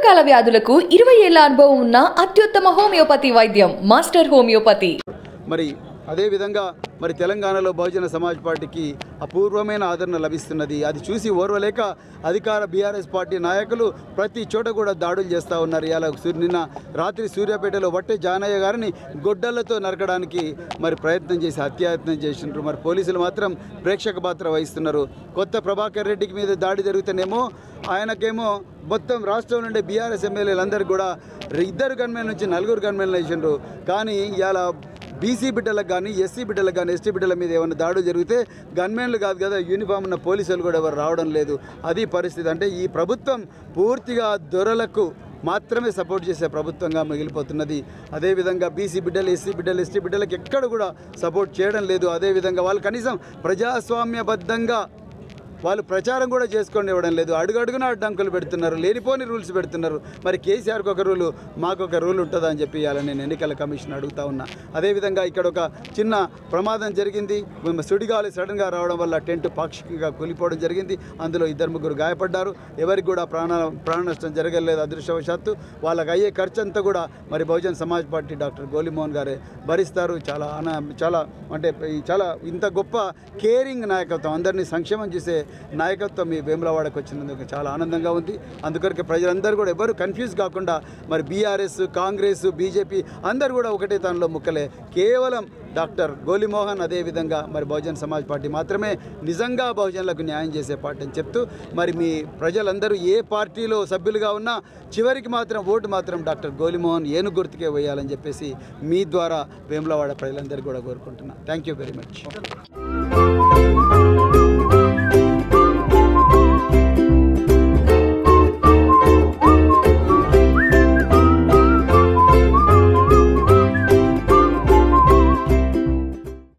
దీర్ఘకాల వ్యాధులకు ఇరవై ఏళ్ల అనుభవం ఉన్న అత్యుత్తమ హోమియోపతి వైద్యం మాస్టర్ హోమియోపతి మరి అదేవిధంగా మరి తెలంగాణలో బహుజన సమాజ్ పార్టీకి అపూర్వమైన ఆదరణ లభిస్తున్నది అది చూసి ఓర్వలేక అధికార బీఆర్ఎస్ పార్టీ నాయకులు ప్రతి చోట కూడా దాడులు చేస్తూ ఉన్నారు ఇలా సూ- నిన్న రాత్రి సూర్యాపేటలో వట్టే జానయ్య గారిని గొడ్డలతో నరకడానికి మరి ప్రయత్నం చేసి హత్యాయత్నం చేసినారు మరి పోలీసులు మాత్రం ప్రేక్షక పాత్ర వహిస్తున్నారు కొత్త ప్రభాకర్ రెడ్డికి మీద దాడి జరుగుతేనేమో ఆయనకేమో మొత్తం రాష్ట్రం నుండి బీఆర్ఎస్ ఎమ్మెల్యేలందరూ కూడా ఇద్దరు గన్మెన్ నుంచి నలుగురు గన్మెన్లు వేసిండ్రు కానీ ఇవాళ బీసీ బిడ్డలకు కానీ ఎస్సీ బిడ్డలకు కానీ ఎస్టీ బిడ్డల మీద ఏమైనా దాడులు జరిగితే గన్మెన్లు కాదు కదా యూనిఫామ్ ఉన్న పోలీసులు కూడా ఎవరు రావడం లేదు అది పరిస్థితి అంటే ఈ ప్రభుత్వం పూర్తిగా దొరలకు మాత్రమే సపోర్ట్ చేసే ప్రభుత్వంగా మిగిలిపోతున్నది అదేవిధంగా బీసీ బిడ్డలు ఎస్సీ బిడ్డలు ఎస్టీ బిడ్డలకు ఎక్కడ కూడా సపోర్ట్ చేయడం లేదు అదేవిధంగా వాళ్ళు కనీసం ప్రజాస్వామ్యబద్ధంగా వాళ్ళు ప్రచారం కూడా చేసుకొని ఇవ్వడం లేదు అడుగు అడుగున అడ్డంకులు పెడుతున్నారు లేనిపోని రూల్స్ పెడుతున్నారు మరి కేసీఆర్కి ఒక రూలు మాకు ఒక రూల్ ఉంటుందా అని చెప్పి ఇవాళ నేను ఎన్నికల కమిషన్ అడుగుతా ఉన్నా అదేవిధంగా ఇక్కడ ఒక చిన్న ప్రమాదం జరిగింది మేము సుడిగాలి సడన్గా రావడం వల్ల టెంట్ పాక్షికంగా కూలిపోవడం జరిగింది అందులో ఇద్దరు ముగ్గురు గాయపడ్డారు ఎవరికి కూడా ప్రాణ ప్రాణ నష్టం జరగలేదు అదృష్టవశాత్తు వాళ్ళకి అయ్యే ఖర్చు అంతా కూడా మరి బహుజన్ సమాజ్ పార్టీ డాక్టర్ గోలిమోహన్ గారే భరిస్తారు చాలా అన చాలా అంటే ఈ చాలా ఇంత గొప్ప కేరింగ్ నాయకత్వం అందరినీ సంక్షేమం చేసే నాయకత్వం ఈ వేములవాడకు వచ్చినందుకు చాలా ఆనందంగా ఉంది అందుకొరకే ప్రజలందరూ కూడా ఎవరు కన్ఫ్యూజ్ కాకుండా మరి బీఆర్ఎస్ కాంగ్రెస్ బీజేపీ అందరూ కూడా ఒకటే తనలో ముక్కలే కేవలం డాక్టర్ గోలిమోహన్ అదేవిధంగా మరి బహుజన్ సమాజ్ పార్టీ మాత్రమే నిజంగా బహుజనులకు న్యాయం చేసే పార్టీ అని చెప్తూ మరి మీ ప్రజలందరూ ఏ పార్టీలో సభ్యులుగా ఉన్నా చివరికి మాత్రం ఓటు మాత్రం డాక్టర్ గోలిమోహన్ ఏను గుర్తుకే వేయాలని చెప్పేసి మీ ద్వారా వేములవాడ ప్రజలందరూ కూడా కోరుకుంటున్నా థ్యాంక్ యూ వెరీ మచ్